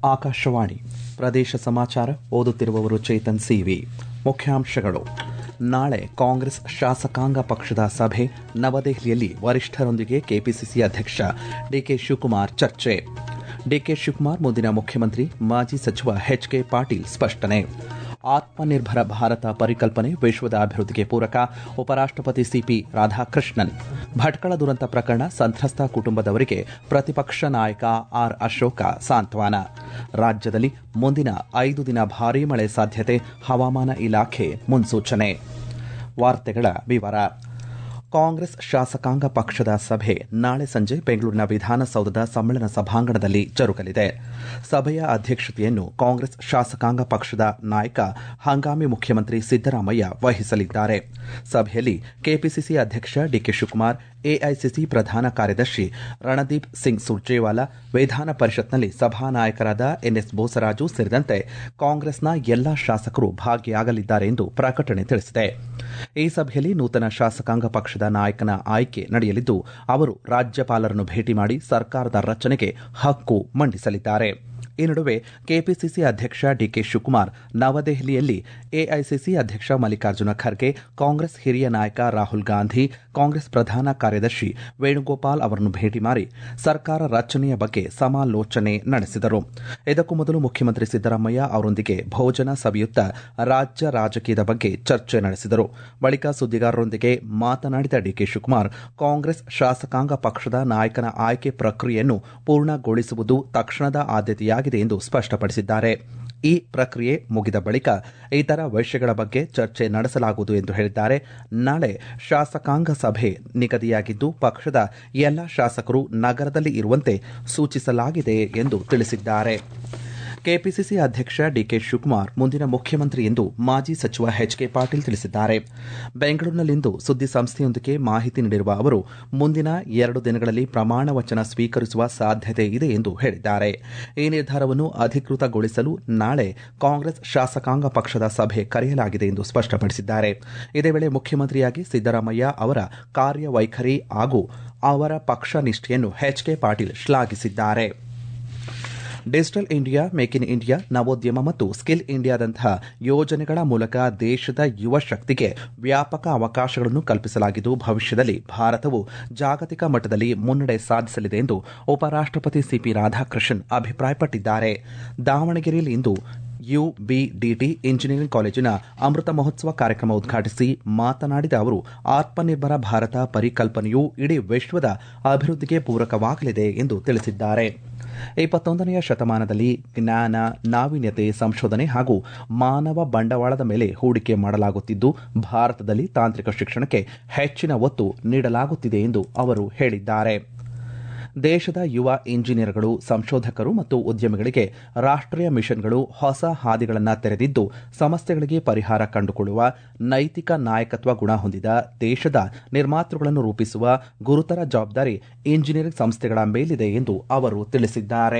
ಆಕಾಶವಾಣಿ ಪ್ರದೇಶ ಸಮಾಚಾರ ಓದುತ್ತಿರುವವರು ಚೇತನ್ ಸಿವಿ ಮುಖ್ಯಾಂಶಗಳು ನಾಳೆ ಕಾಂಗ್ರೆಸ್ ಶಾಸಕಾಂಗ ಪಕ್ಷದ ಸಭೆ ನವದೆಹಲಿಯಲ್ಲಿ ವರಿಷ್ಠರೊಂದಿಗೆ ಕೆಪಿಸಿಸಿ ಅಧ್ಯಕ್ಷ ಡಿಕೆ ಶಿವಕುಮಾರ್ ಚರ್ಚೆ ಡಿಕೆ ಶಿವಕುಮಾರ್ ಮುಂದಿನ ಮುಖ್ಯಮಂತ್ರಿ ಮಾಜಿ ಸಚಿವ ಎಚ್ಕೆ ಪಾಟೀಲ್ ಸ್ಪಷ್ಟನೆ ಆತ್ಮನಿರ್ಭರ ಭಾರತ ಪರಿಕಲ್ಪನೆ ವಿಶ್ವದ ಅಭಿವೃದ್ಧಿಗೆ ಪೂರಕ ಉಪರಾಷ್ಟಪತಿ ಸಿಪಿ ರಾಧಾಕೃಷ್ಣನ್ ಭಟ್ಕಳ ದುರಂತ ಪ್ರಕರಣ ಸಂತ್ರಸ್ತ ಕುಟುಂಬದವರಿಗೆ ಪ್ರತಿಪಕ್ಷ ನಾಯಕ ಆರ್ ಅಶೋಕ ಸಾಂತ್ವನ ರಾಜ್ಯದಲ್ಲಿ ಮುಂದಿನ ಐದು ದಿನ ಭಾರೀ ಮಳೆ ಸಾಧ್ಯತೆ ಹವಾಮಾನ ಇಲಾಖೆ ಮುನ್ಸೂಚನೆ ವಾರ್ತೆಗಳ ವಿವರ ಕಾಂಗ್ರೆಸ್ ಶಾಸಕಾಂಗ ಪಕ್ಷದ ಸಭೆ ನಾಳೆ ಸಂಜೆ ಬೆಂಗಳೂರಿನ ವಿಧಾನಸೌಧದ ಸಮ್ಮೇಳನ ಸಭಾಂಗಣದಲ್ಲಿ ಜರುಗಲಿದೆ ಸಭೆಯ ಅಧ್ಯಕ್ಷತೆಯನ್ನು ಕಾಂಗ್ರೆಸ್ ಶಾಸಕಾಂಗ ಪಕ್ಷದ ನಾಯಕ ಹಂಗಾಮಿ ಮುಖ್ಯಮಂತ್ರಿ ಸಿದ್ದರಾಮಯ್ಯ ವಹಿಸಲಿದ್ದಾರೆ ಸಭೆಯಲ್ಲಿ ಕೆಪಿಸಿಸಿ ಅಧ್ಯಕ್ಷ ಡಿಕೆ ಶಿವಕುಮಾರ್ ಎಐಸಿಸಿ ಪ್ರಧಾನ ಕಾರ್ಯದರ್ಶಿ ರಣದೀಪ್ ಸಿಂಗ್ ಸುರ್ಜೇವಾಲಾ ವಿಧಾನ ಪರಿಷತ್ನಲ್ಲಿ ಸಭಾನಾಯಕರಾದ ಎನ್ಎಸ್ ಬೋಸರಾಜು ಸೇರಿದಂತೆ ಕಾಂಗ್ರೆಸ್ನ ಎಲ್ಲಾ ಶಾಸಕರು ಭಾಗಿಯಾಗಲಿದ್ದಾರೆ ಎಂದು ಪ್ರಕಟಣೆ ತಿಳಿಸಿದೆ ಈ ಸಭೆಯಲ್ಲಿ ನೂತನ ಶಾಸಕಾಂಗ ಪಕ್ಷದ ನಾಯಕನ ಆಯ್ಕೆ ನಡೆಯಲಿದ್ದು ಅವರು ರಾಜ್ಯಪಾಲರನ್ನು ಭೇಟಿ ಮಾಡಿ ಸರ್ಕಾರದ ರಚನೆಗೆ ಹಕ್ಕು ಮಂಡಿಸಲಿದ್ದಾರೆ ಈ ನಡುವೆ ಕೆಪಿಸಿಸಿ ಅಧ್ಯಕ್ಷ ಡಿಕೆ ಶಿವಕುಮಾರ್ ನವದೆಹಲಿಯಲ್ಲಿ ಎಐಸಿಸಿ ಅಧ್ಯಕ್ಷ ಮಲ್ಲಿಕಾರ್ಜುನ ಖರ್ಗೆ ಕಾಂಗ್ರೆಸ್ ಹಿರಿಯ ನಾಯಕ ರಾಹುಲ್ ಗಾಂಧಿ ಕಾಂಗ್ರೆಸ್ ಪ್ರಧಾನ ಕಾರ್ಯದರ್ಶಿ ವೇಣುಗೋಪಾಲ್ ಅವರನ್ನು ಭೇಟಿ ಮಾಡಿ ಸರ್ಕಾರ ರಚನೆಯ ಬಗ್ಗೆ ಸಮಾಲೋಚನೆ ನಡೆಸಿದರು ಇದಕ್ಕೂ ಮೊದಲು ಮುಖ್ಯಮಂತ್ರಿ ಸಿದ್ದರಾಮಯ್ಯ ಅವರೊಂದಿಗೆ ಭೋಜನ ಸವಿಯುತ್ತ ರಾಜ್ಯ ರಾಜಕೀಯದ ಬಗ್ಗೆ ಚರ್ಚೆ ನಡೆಸಿದರು ಬಳಿಕ ಸುದ್ದಿಗಾರರೊಂದಿಗೆ ಮಾತನಾಡಿದ ಡಿಕೆ ಶಿವಕುಮಾರ್ ಕಾಂಗ್ರೆಸ್ ಶಾಸಕಾಂಗ ಪಕ್ಷದ ನಾಯಕನ ಆಯ್ಕೆ ಪ್ರಕ್ರಿಯೆಯನ್ನು ಪೂರ್ಣಗೊಳಿಸುವುದು ತಕ್ಷಣದ ಆದ್ಯತೆಯಾಗಿದೆ ಎಂದು ಸ್ಪಷ್ಟಪಡಿಸಿದ್ದಾರೆ ಈ ಪ್ರಕ್ರಿಯೆ ಮುಗಿದ ಬಳಿಕ ಇತರ ವಿಷಯಗಳ ಬಗ್ಗೆ ಚರ್ಚೆ ನಡೆಸಲಾಗುವುದು ಎಂದು ಹೇಳಿದ್ದಾರೆ ನಾಳೆ ಶಾಸಕಾಂಗ ಸಭೆ ನಿಗದಿಯಾಗಿದ್ದು ಪಕ್ಷದ ಎಲ್ಲ ಶಾಸಕರು ನಗರದಲ್ಲಿ ಇರುವಂತೆ ಸೂಚಿಸಲಾಗಿದೆ ಎಂದು ತಿಳಿಸಿದ್ದಾರೆ ಕೆಪಿಸಿಸಿ ಅಧ್ಯಕ್ಷ ಡಿಕೆ ಶಿವಕುಮಾರ್ ಮುಂದಿನ ಮುಖ್ಯಮಂತ್ರಿ ಎಂದು ಮಾಜಿ ಸಚಿವ ಎಚ್ಕೆ ಪಾಟೀಲ್ ತಿಳಿಸಿದ್ದಾರೆ ಬೆಂಗಳೂರಿನಲ್ಲಿಂದು ಸುದ್ದಿ ಸಂಸ್ಥೆಯೊಂದಕ್ಕೆ ಮಾಹಿತಿ ನೀಡಿರುವ ಅವರು ಮುಂದಿನ ಎರಡು ದಿನಗಳಲ್ಲಿ ಪ್ರಮಾಣ ವಚನ ಸ್ವೀಕರಿಸುವ ಸಾಧ್ಯತೆ ಇದೆ ಎಂದು ಹೇಳಿದ್ದಾರೆ ಈ ನಿರ್ಧಾರವನ್ನು ಅಧಿಕೃತಗೊಳಿಸಲು ನಾಳೆ ಕಾಂಗ್ರೆಸ್ ಶಾಸಕಾಂಗ ಪಕ್ಷದ ಸಭೆ ಕರೆಯಲಾಗಿದೆ ಎಂದು ಸ್ಪಷ್ಟಪಡಿಸಿದ್ದಾರೆ ಇದೇ ವೇಳೆ ಮುಖ್ಯಮಂತ್ರಿಯಾಗಿ ಸಿದ್ದರಾಮಯ್ಯ ಅವರ ಕಾರ್ಯವೈಖರಿ ಹಾಗೂ ಅವರ ಪಕ್ಷ ನಿಷ್ಠೆಯನ್ನು ಎಚ್ಕೆ ಪಾಟೀಲ್ ಶ್ಲಾಘಿಸಿದ್ದಾರೆ digital India make in India ನವೋದ್ಯಮ ಮತ್ತು ಸ್ಕಿಲ್ ಇಂಡಿಯಾದಂತಹ ಯೋಜನೆಗಳ ಮೂಲಕ ದೇಶದ ಯುವ ಶಕ್ತಿಗೆ ವ್ಯಾಪಕ ಅವಕಾಶಗಳನ್ನು ಕಲ್ಪಿಸಲಾಗಿದ್ದು ಭವಿಷ್ಯದಲ್ಲಿ ಭಾರತವು ಜಾಗತಿಕ ಮಟ್ಟದಲ್ಲಿ ಮುನ್ನಡೆ ಸಾಧಿಸಲಿದೆ ಎಂದು ಉಪರಾಷ್ಟಪತಿ ಸಿಪಿ ರಾಧಾಕೃಷ್ಣನ್ ಅಭಿಪ್ರಾಯಪಟ್ಟಿದ್ದಾರೆ ದಾವಣಗೆರೆಯಲ್ಲಿ ಇಂದು ಯುಬಿಡಿಟಿ ಇಂಜಿನಿಯರಿಂಗ್ ಕಾಲೇಜಿನ ಅಮೃತ ಮಹೋತ್ಸವ ಕಾರ್ಯಕ್ರಮ ಉದ್ಘಾಟಿಸಿ ಮಾತನಾಡಿದ ಅವರು ಆತ್ಮನಿರ್ಭರ ಭಾರತ ಪರಿಕಲ್ಪನೆಯು ಇಡೀ ವಿಶ್ವದ ಅಭಿವೃದ್ಧಿಗೆ ಪೂರಕವಾಗಲಿದೆ ಎಂದು ತಿಳಿಸಿದ್ದಾರೆ ಇಪ್ಪತ್ತೊಂದನೆಯ ಶತಮಾನದಲ್ಲಿ ಜ್ಞಾನ ನಾವೀನ್ಯತೆ ಸಂಶೋಧನೆ ಹಾಗೂ ಮಾನವ ಬಂಡವಾಳದ ಮೇಲೆ ಹೂಡಿಕೆ ಮಾಡಲಾಗುತ್ತಿದ್ದು ಭಾರತದಲ್ಲಿ ತಾಂತ್ರಿಕ ಶಿಕ್ಷಣಕ್ಕೆ ಹೆಚ್ಚಿನ ಒತ್ತು ನೀಡಲಾಗುತ್ತಿದೆ ಎಂದು ಅವರು ಹೇಳಿದ್ದಾರೆ ದೇಶದ ಯುವ ಇಂಜಿನಿಯರ್ಗಳು ಸಂಶೋಧಕರು ಮತ್ತು ಉದ್ಯಮಿಗಳಿಗೆ ರಾಷ್ಟೀಯ ಮಿಷನ್ಗಳು ಹೊಸ ಹಾದಿಗಳನ್ನು ತೆರೆದಿದ್ದು ಸಮಸ್ಯೆಗಳಿಗೆ ಪರಿಹಾರ ಕಂಡುಕೊಳ್ಳುವ ನೈತಿಕ ನಾಯಕತ್ವ ಗುಣ ಹೊಂದಿದ ದೇಶದ ನಿರ್ಮಾತೃಗಳನ್ನು ರೂಪಿಸುವ ಗುರುತರ ಜವಾಬ್ದಾರಿ ಇಂಜಿನಿಯರಿಂಗ್ ಸಂಸ್ಥೆಗಳ ಮೇಲಿದೆ ಎಂದು ಅವರು ತಿಳಿಸಿದ್ದಾರೆ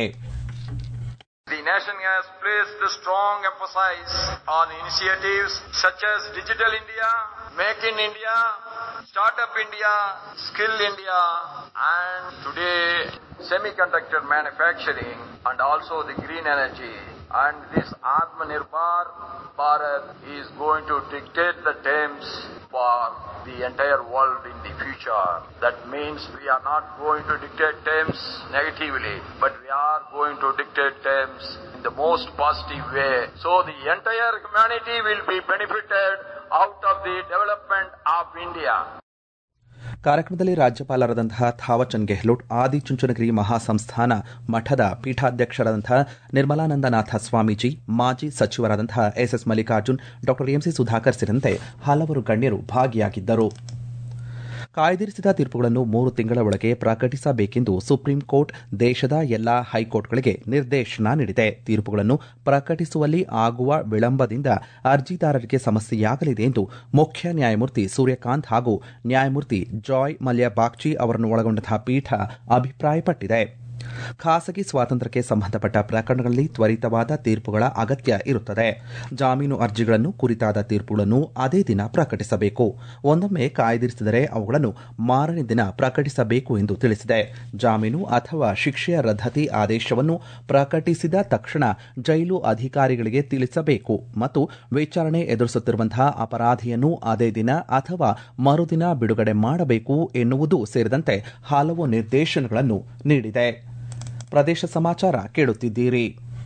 The nation has placed a strong emphasis on initiatives such as Digital India, Make in India, Startup India, Skill India, and today semiconductor manufacturing and also the green energy. And this Atmanirbhar Bharat is going to dictate the terms for the entire world in the future. That means we are not going to dictate terms negatively, but we are going to dictate terms in the most positive way. So the entire humanity will be benefited out of the development of India. ಕಾರ್ಯಕ್ರಮದಲ್ಲಿ ರಾಜ್ಯಪಾಲರಾದಂತಹ ಥಾವಚಂದ್ ಗೆಹ್ಲೋಟ್ ಆದಿಚುಂಚನಗಿರಿ ಮಹಾಸಂಸ್ಥಾನ ಮಠದ ಪೀಠಾಧ್ಯಕ್ಷರಾದಂತಹ ನಿರ್ಮಲಾನಂದನಾಥ ಸ್ವಾಮೀಜಿ ಮಾಜಿ ಸಚಿವರಾದಂತಹ S S Mallikarjun ಡಾ MC Sudhakar ಸೇರಿದಂತೆ ಹಲವರು ಗಣ್ಯರು ಭಾಗಿಯಾಗಿದ್ದರು ಕಾಯ್ದಿರಿಸಿದ ತೀರ್ಪುಗಳನ್ನು ಮೂರು ತಿಂಗಳ ಒಳಗೆ ಪ್ರಕಟಿಸಬೇಕೆಂದು ಸುಪ್ರೀಂ ಕೋರ್ಟ್ ದೇಶದ ಎಲ್ಲಾ ಹೈಕೋರ್ಟ್ಗಳಿಗೆ ನಿರ್ದೇಶನ ನೀಡಿದೆ ತೀರ್ಪುಗಳನ್ನು ಪ್ರಕಟಿಸುವಲ್ಲಿ ಆಗುವ ವಿಳಂಬದಿಂದ ಅರ್ಜಿದಾರರಿಗೆ ಸಮಸ್ಯೆಯಾಗಲಿದೆ ಎಂದು ಮುಖ್ಯ ನ್ಯಾಯಮೂರ್ತಿ ಸೂರ್ಯಕಾಂತ್ ಹಾಗೂ ನ್ಯಾಯಮೂರ್ತಿ ಜಾಯ್ ಮಲ್ಯ ಬಾಗ್ಚಿ ಅವರನ್ನು ಒಳಗೊಂಡಂತಹ ಪೀಠ ಅಭಿಪ್ರಾಯಪಟ್ಟಿದೆ ಖಾಸಗಿ ಸ್ವಾತಂತ್ರ್ಯಕ್ಕೆ ಸಂಬಂಧಪಟ್ಟ ಪ್ರಕರಣಗಳಲ್ಲಿ ತ್ವರಿತವಾದ ತೀರ್ಪುಗಳ ಅಗತ್ಯ ಇರುತ್ತದೆ ಜಾಮೀನು ಅರ್ಜಿಗಳನ್ನು ಕುರಿತಾದ ತೀರ್ಪುಗಳನ್ನು ಅದೇ ದಿನ ಪ್ರಕಟಿಸಬೇಕು ಒಂದೊಮ್ಮೆ ಕಾಯ್ದಿರಿಸಿದರೆ ಅವುಗಳನ್ನು ಮಾರನೇ ದಿನ ಪ್ರಕಟಿಸಬೇಕು ಎಂದು ತಿಳಿಸಿದೆ ಜಾಮೀನು ಅಥವಾ ಶಿಕ್ಷೆಯ ರದ್ದತಿ ಆದೇಶವನ್ನು ಪ್ರಕಟಿಸಿದ ತಕ್ಷಣ ಜೈಲು ಅಧಿಕಾರಿಗಳಿಗೆ ತಿಳಿಸಬೇಕು ಮತ್ತು ವಿಚಾರಣೆ ಎದುರಿಸುತ್ತಿರುವಂತಹ ಅಪರಾಧಿಯನ್ನು ಅದೇ ದಿನ ಅಥವಾ ಮರುದಿನ ಬಿಡುಗಡೆ ಮಾಡಬೇಕು ಎನ್ನುವುದು ಸೇರಿದಂತೆ ಹಲವು ನಿರ್ದೇಶನಗಳನ್ನು ನೀಡಿದೆ ಪ್ರದೇಶ ಸಮಾಚಾರ ಕೇಳುತ್ತಿದ್ದೀರಿ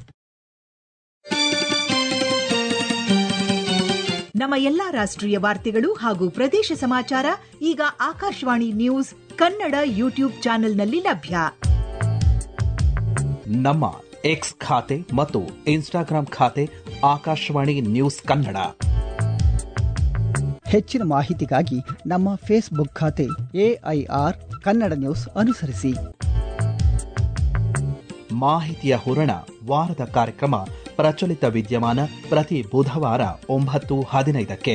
ನಮ್ಮ ಎಲ್ಲಾ ರಾಷ್ಟ್ರೀಯ ವಾರ್ತೆಗಳು ಹಾಗೂ ಪ್ರದೇಶ ಸಮಾಚಾರ ಈಗ ಆಕಾಶವಾಣಿ ನ್ಯೂಸ್ ಕನ್ನಡ ಯೂಟ್ಯೂಬ್ ಚಾನೆಲ್ನಲ್ಲಿ ಲಭ್ಯ ನಮ್ಮ ಎಕ್ಸ್ ಖಾತೆ ಮತ್ತು ಇನ್ಸ್ಟಾಗ್ರಾಂ ಖಾತೆ ಆಕಾಶವಾಣಿ ನ್ಯೂಸ್ ಕನ್ನಡ ಹೆಚ್ಚಿನ ಮಾಹಿತಿಗಾಗಿ ನಮ್ಮ ಫೇಸ್ಬುಕ್ ಖಾತೆ ಎಐಆರ್ ಕನ್ನಡ ನ್ಯೂಸ್ ಅನುಸರಿಸಿ ಮಾಹಿತಿಯ ಹೂರಣ ವಾರದ ಕಾರ್ಯಕ್ರಮ ಪ್ರಚಲಿತ ವಿದ್ಯಮಾನ ಪ್ರತಿ ಬುಧವಾರ ಒಂಬತ್ತು ಹದಿನೈದಕ್ಕೆ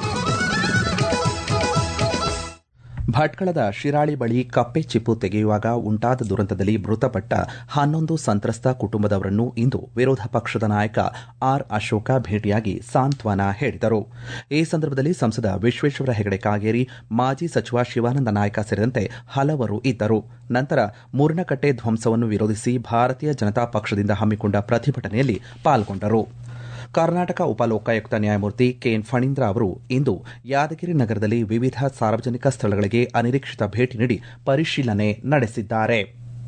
ಭಟ್ಕಳದ ಶಿರಾಳಿ ಬಳಿ ಕಪ್ಪೆ ಚಿಪ್ಪು ತೆಗೆಯುವಾಗ ಉಂಟಾದ ದುರಂತದಲ್ಲಿ ಮೃತಪಟ್ಟ ಹನ್ನೊಂದು ಸಂತ್ರಸ್ತ ಕುಟುಂಬದವರನ್ನು ಇಂದು ವಿರೋಧ ಪಕ್ಷದ ನಾಯಕ ಆರ್ ಅಶೋಕ ಭೇಟಿಯಾಗಿ ಸಾಂತ್ವನ ಹೇಳಿದರು ಈ ಸಂದರ್ಭದಲ್ಲಿ ಸಂಸದ ವಿಶ್ವೇಶ್ವರ ಹೆಗಡೆ ಕಾಗೇರಿ ಮಾಜಿ ಸಚಿವ ಶಿವಾನಂದ ನಾಯಕ ಸೇರಿದಂತೆ ಹಲವರು ಇದ್ದರು ನಂತರ ಮೂರ್ನಕಟ್ಟೆ ಧ್ವಂಸವನ್ನು ವಿರೋಧಿಸಿ ಭಾರತೀಯ ಜನತಾ ಪಕ್ಷದಿಂದ ಹಮ್ಮಿಕೊಂಡ ಪ್ರತಿಭಟನೆಯಲ್ಲಿ ಪಾಲ್ಗೊಂಡರು ಕರ್ನಾಟಕ ಉಪಲೋಕಾಯುಕ್ತ ನ್ಯಾಯಮೂರ್ತಿ ಕೆಎನ್ ಫಣೀಂದ್ರ ಅವರು ಇಂದು ಯಾದಗಿರಿ ನಗರದಲ್ಲಿ ವಿವಿಧ ಸಾರ್ವಜನಿಕ ಸ್ಥಳಗಳಿಗೆ ಅನಿರೀಕ್ಷಿತ ಭೇಟಿ ನೀಡಿ ಪರಿಶೀಲನೆ ನಡೆಸಿದ್ದಾರೆ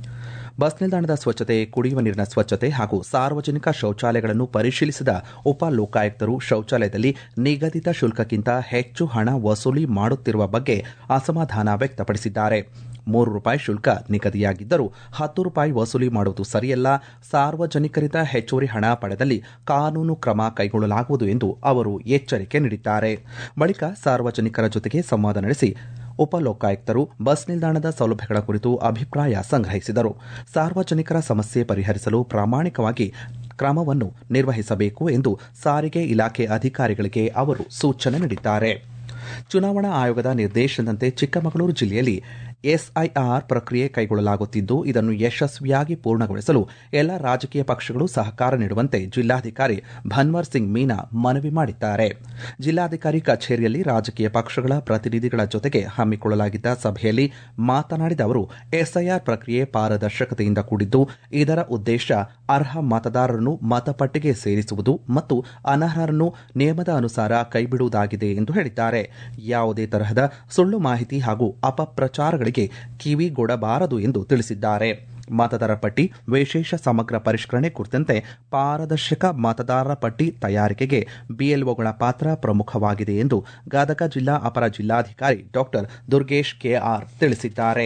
ಬಸ್ ನಿಲ್ದಾಣದ ಸ್ವಚ್ಛತೆ ಕುಡಿಯುವ ನೀರಿನ ಸ್ವಚ್ಛತೆ ಹಾಗೂ ಸಾರ್ವಜನಿಕ ಶೌಚಾಲಯಗಳನ್ನು ಪರಿಶೀಲಿಸಿದ ಉಪ ಲೋಕಾಯುಕ್ತರು ಶೌಚಾಲಯದಲ್ಲಿ ನಿಗದಿತ ಶುಲ್ಕಕ್ಕಿಂತ ಹೆಚ್ಚು ಹಣ ವಸೂಲಿ ಮಾಡುತ್ತಿರುವ ಬಗ್ಗೆ ಅಸಮಾಧಾನ ವ್ಯಕ್ತಪಡಿಸಿದ್ದಾರೆ ಮೂರು ರೂಪಾಯಿ ಶುಲ್ಕ ನಿಗದಿಯಾಗಿದ್ದರೂ ಹತ್ತು ರೂಪಾಯಿ ವಸೂಲಿ ಮಾಡುವುದು ಸರಿಯಲ್ಲ ಸಾರ್ವಜನಿಕರಿಂದ ಹೆಚ್ಚುವರಿ ಹಣ ಪಡೆದಲ್ಲಿ ಕಾನೂನು ಕ್ರಮ ಕೈಗೊಳ್ಳಲಾಗುವುದು ಎಂದು ಅವರು ಎಚ್ಚರಿಕೆ ನೀಡಿದ್ದಾರೆ ಬಳಿಕ ಸಾರ್ವಜನಿಕರ ಜೊತೆಗೆ ಸಂವಾದ ನಡೆಸಿ ಉಪಲೋಕಾಯುಕ್ತರು ಬಸ್ ನಿಲ್ದಾಣದ ಸೌಲಭ್ಯಗಳ ಕುರಿತು ಅಭಿಪ್ರಾಯ ಸಂಗ್ರಹಿಸಿದರು ಸಾರ್ವಜನಿಕರ ಸಮಸ್ಯೆ ಪರಿಹರಿಸಲು ಪ್ರಾಮಾಣಿಕವಾಗಿ ಕ್ರಮವನ್ನು ನಿರ್ವಹಿಸಬೇಕು ಎಂದು ಸಾರಿಗೆ ಇಲಾಖೆ ಅಧಿಕಾರಿಗಳಿಗೆ ಅವರು ಸೂಚನೆ ನೀಡಿದ್ದಾರೆ ಚುನಾವಣಾ ಆಯೋಗದ ನಿರ್ದೇಶನದಂತೆ ಚಿಕ್ಕಮಗಳೂರು ಜಿಲ್ಲೆಯಲ್ಲಿ ಎಸ್ಐಆರ್ ಪ್ರಕ್ರಿಯೆ ಕೈಗೊಳ್ಳಲಾಗುತ್ತಿದ್ದು ಇದನ್ನು ಯಶಸ್ವಿಯಾಗಿ ಪೂರ್ಣಗೊಳಿಸಲು ಎಲ್ಲ ರಾಜಕೀಯ ಪಕ್ಷಗಳು ಸಹಕಾರ ನೀಡುವಂತೆ ಜಿಲ್ಲಾಧಿಕಾರಿ ಭನ್ವರ್ ಸಿಂಗ್ ಮೀನಾ ಮನವಿ ಮಾಡಿದ್ದಾರೆ ಜಿಲ್ಲಾಧಿಕಾರಿ ಕಚೇರಿಯಲ್ಲಿ ರಾಜಕೀಯ ಪಕ್ಷಗಳ ಪ್ರತಿನಿಧಿಗಳ ಜೊತೆಗೆ ಹಮ್ಮಿಕೊಳ್ಳಲಾಗಿದ್ದ ಸಭೆಯಲ್ಲಿ ಮಾತನಾಡಿದ ಅವರು ಎಸ್ಐಆರ್ ಪ್ರಕ್ರಿಯೆ ಪಾರದರ್ಶಕತೆಯಿಂದ ಕೂಡಿದ್ದು ಇದರ ಉದ್ದೇಶ ಅರ್ಹ ಮತದಾರರನ್ನು ಮತಪಟ್ಟಿಗೆ ಸೇರಿಸುವುದು ಮತ್ತು ಅನರ್ಹರನ್ನು ನಿಯಮದ ಅನುಸಾರ ಕೈಬಿಡುವುದಾಗಿದೆ ಎಂದು ಹೇಳಿದ್ದಾರೆ ಯಾವುದೇ ತರಹದ ಸುಳ್ಳು ಮಾಹಿತಿ ಹಾಗೂ ಅಪಪ್ರಚಾರಗಳಿಗೆ ಕಿವಿಗೊಡಬಾರದು ಎಂದು ತಿಳಿಸಿದ್ದಾರೆ ಮತದಾರರ ಪಟ್ಟಿ ವಿಶೇಷ ಸಮಗ್ರ ಪರಿಷ್ಕರಣೆ ಕುರಿತಂತೆ ಪಾರದರ್ಶಕ ಮತದಾರರ ಪಟ್ಟಿ ತಯಾರಿಕೆಗೆ ಬಿಎಲ್ಒಗಳ ಪಾತ್ರ ಪ್ರಮುಖವಾಗಿದೆ ಎಂದು ಗದಗ ಜಿಲ್ಲಾ ಅಪರ ಜಿಲ್ಲಾಧಿಕಾರಿ ಡಾಕ್ಟರ್ ದುರ್ಗೇಶ್ ಕೆಆರ್ ತಿಳಿಸಿದ್ದಾರೆ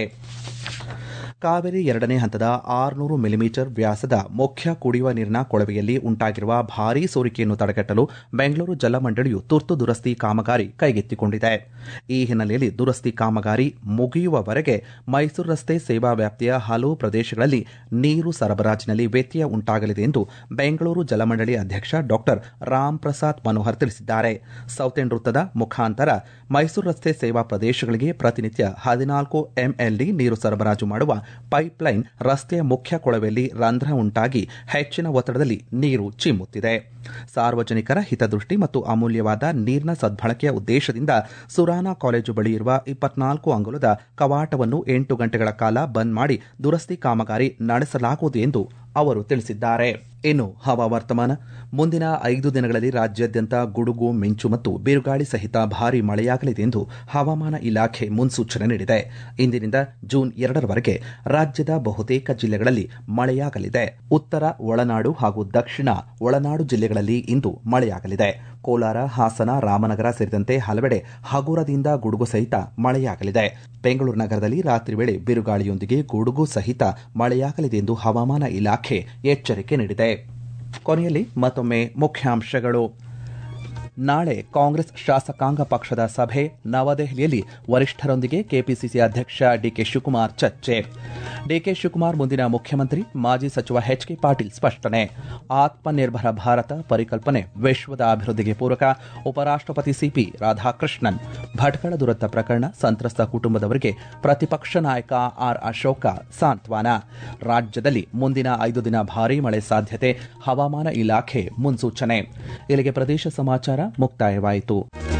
ಕಾವೇರಿ ಎರಡನೇ ಹಂತದ ಆರುನೂರು ಮಿಲಿಮೀಟರ್ ವ್ಯಾಸದ ಮುಖ್ಯ ಕುಡಿಯುವ ನೀರಿನ ಕೊಳವೆಯಲ್ಲಿ ಉಂಟಾಗಿರುವ ಭಾರೀ ಸೋರಿಕೆಯನ್ನು ತಡೆಗಟ್ಟಲು ಬೆಂಗಳೂರು ಜಲಮಂಡಳಿಯು ತುರ್ತು ದುರಸ್ತಿ ಕಾಮಗಾರಿ ಕೈಗೆತ್ತಿಕೊಂಡಿದೆ ಈ ಹಿನ್ನೆಲೆಯಲ್ಲಿ ದುರಸ್ತಿ ಕಾಮಗಾರಿ ಮುಗಿಯುವವರೆಗೆ ಮೈಸೂರು ರಸ್ತೆ ಸೇವಾ ವ್ಯಾಪ್ತಿಯ ಹಲವು ಪ್ರದೇಶಗಳಲ್ಲಿ ನೀರು ಸರಬರಾಜಿನಲ್ಲಿ ವ್ಯತ್ಯಯ ಉಂಟಾಗಲಿದೆ ಎಂದು ಬೆಂಗಳೂರು ಜಲಮಂಡಳಿ ಅಧ್ಯಕ್ಷ ಡಾಕ್ಟರ್ ರಾಮ್ ಪ್ರಸಾದ್ ಮನೋಹರ್ ತಿಳಿಸಿದ್ದಾರೆ ಸೌತೆನ್ ವೃತ್ತದ ಮುಖಾಂತರ ಮೈಸೂರು ರಸ್ತೆ ಸೇವಾ ಪ್ರದೇಶಗಳಿಗೆ ಪ್ರತಿನಿತ್ಯ ಹದಿನಾಲ್ಕು ಎಂಎಲ್ಡಿ ನೀರು ಸರಬರಾಜು ಮಾಡುವ ಪೈಪ್ಲೈನ್ ರಸ್ತೆಯ ಮುಖ್ಯ ಕೊಳವೆಯಲ್ಲಿ ರಂಧ್ರ ಉಂಟಾಗಿ ಹೆಚ್ಚಿನ ಒತ್ತಡದಲ್ಲಿ ನೀರು ಚಿಮ್ಮುತ್ತಿದೆ ಸಾರ್ವಜನಿಕರ ಹಿತದೃಷ್ಟಿ ಮತ್ತು ಅಮೂಲ್ಯವಾದ ನೀರಿನ ಸದ್ಬಳಕೆಯ ಉದ್ದೇಶದಿಂದ ಸುರಾನಾ ಕಾಲೇಜು ಬಳಿ ಇರುವ ಇಪ್ಪತ್ನಾಲ್ಕು ಅಂಗುಲದ ಕವಾಟವನ್ನು ಎಂಟು ಗಂಟೆಗಳ ಕಾಲ ಬಂದ್ ಮಾಡಿ ದುರಸ್ತಿ ಕಾಮಗಾರಿ ನಡೆಸಲಾಗುವುದು ಎಂದು ಅವರು ತಿಳಿಸಿದ್ದಾರೆ ಇನ್ನು ಹವಾವರ್ತಮಾನ ಮುಂದಿನ ಐದು ದಿನಗಳಲ್ಲಿ ರಾಜ್ಯಾದ್ಯಂತ ಗುಡುಗು ಮಿಂಚು ಮತ್ತು ಬಿರುಗಾಳಿ ಸಹಿತ ಭಾರೀ ಮಳೆಯಾಗಲಿದೆ ಎಂದು ಹವಾಮಾನ ಇಲಾಖೆ ಮುನ್ಸೂಚನೆ ನೀಡಿದೆ ಇಂದಿನಿಂದ ಜೂನ್ ಎರಡರವರೆಗೆ ರಾಜ್ಯದ ಬಹುತೇಕ ಜಿಲ್ಲೆಗಳಲ್ಲಿ ಮಳೆಯಾಗಲಿದೆ ಉತ್ತರ ಒಳನಾಡು ಹಾಗೂ ದಕ್ಷಿಣ ಒಳನಾಡು ಜಿಲ್ಲೆಗಳಲ್ಲಿ ಇಂದು ಮಳೆಯಾಗಲಿದೆ ಕೋಲಾರ ಹಾಸನ ರಾಮನಗರ ಸೇರಿದಂತೆ ಹಲವೆಡೆ ಹಗುರದಿಂದ ಗುಡುಗು ಸಹಿತ ಮಳೆಯಾಗಲಿದೆ ಬೆಂಗಳೂರು ನಗರದಲ್ಲಿ ರಾತ್ರಿ ವೇಳೆ ಬಿರುಗಾಳಿಯೊಂದಿಗೆ ಗುಡುಗು ಸಹಿತ ಮಳೆಯಾಗಲಿದೆ ಎಂದು ಹವಾಮಾನ ಇಲಾಖೆ ಎಚ್ಚರಿಕೆ ನೀಡಿದೆ ಕೊನೆಯಲ್ಲಿ ಮತ್ತೊಮ್ಮೆ ಮುಖ್ಯಾಂಶಗಳು ನಾಳೆ ಕಾಂಗ್ರೆಸ್ ಶಾಸಕಾಂಗ ಪಕ್ಷದ ಸಭೆ ನವದೆಹಲಿಯಲ್ಲಿ ವರಿಷ್ಠರೊಂದಿಗೆ ಕೆಪಿಸಿಸಿ ಅಧ್ಯಕ್ಷ ಡಿಕೆ ಶಿವಕುಮಾರ್ ಚರ್ಚೆ ಡಿಕೆ ಶಿವಕುಮಾರ್ ಮುಂದಿನ ಮುಖ್ಯಮಂತ್ರಿ ಮಾಜಿ ಸಚಿವ ಎಚ್ ಕೆ ಪಾಟೀಲ್ ಸ್ಪಷ್ಟನೆ ಆತ್ಮನಿರ್ಭರ ಭಾರತ ಪರಿಕಲ್ಪನೆ ವಿಶ್ವದ ಅಭಿವೃದ್ಧಿಗೆ ಪೂರಕ ಉಪರಾಷ್ಟಪತಿ ಸಿಪಿ ರಾಧಾಕೃಷ್ಣನ್ ಭಟ್ಕಳ ದುರಂತ ಪ್ರಕರಣ ಸಂತ್ರಸ್ತ ಕುಟುಂಬದವರಿಗೆ ಪ್ರತಿಪಕ್ಷ ನಾಯಕ ಆರ್ ಅಶೋಕ ಸಾಂತ್ವನ ರಾಜ್ಯದಲ್ಲಿ ಮುಂದಿನ ಐದು ದಿನ ಭಾರೀ ಮಳೆ ಸಾಧ್ಯತೆ ಹವಾಮಾನ ಇಲಾಖೆ ಮುನ್ಸೂಚನೆ ಇಲ್ಲಿಗೆ ಪ್ರದೇಶ ಸಮಾಚಾರ ಮುಕ್ತಾಯವಾಯಿತು